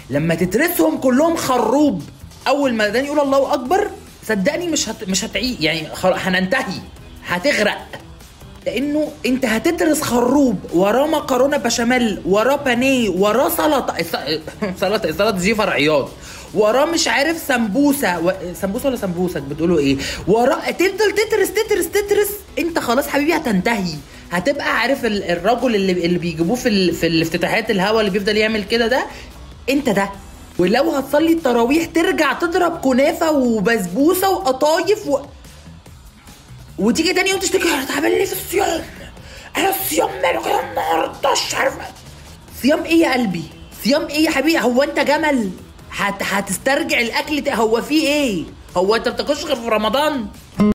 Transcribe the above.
لما تترسهم كلهم خروب اول ما الاذان يقول الله اكبر صدقني مش هت... مش هتعي يعني خل... هننتهي هتغرق لانه انت هتترس خروب وراه مكرونه بشاميل وراه بانيه وراه سلطه الس- سلطه السلطه دي فرعيات وراه مش عارف سمبوسه و... سمبوسه ولا سمبوسك بتقولوا ايه وراه تفضل تترس تترس تترس انت خلاص حبيبي هتنتهي هتبقى عارف ال- الرجل اللي اللي بيجيبوه في ال... في الافتتاحات الهوا اللي بيفضل يعمل كده ده انت ده ولو هتصلي التراويح ترجع تضرب كنافه وبسبوسه وقطايف و... وتيجي تاني يوم تشتكي انا تعبان ليه في الصيام انا الصيام ماله كده النهارده مش عارف صيام ايه يا قلبي صيام ايه يا حبيبي هو انت جمل هت... هتسترجع الاكل ت- هو فيه ايه هو انت بتاكلش غير في رمضان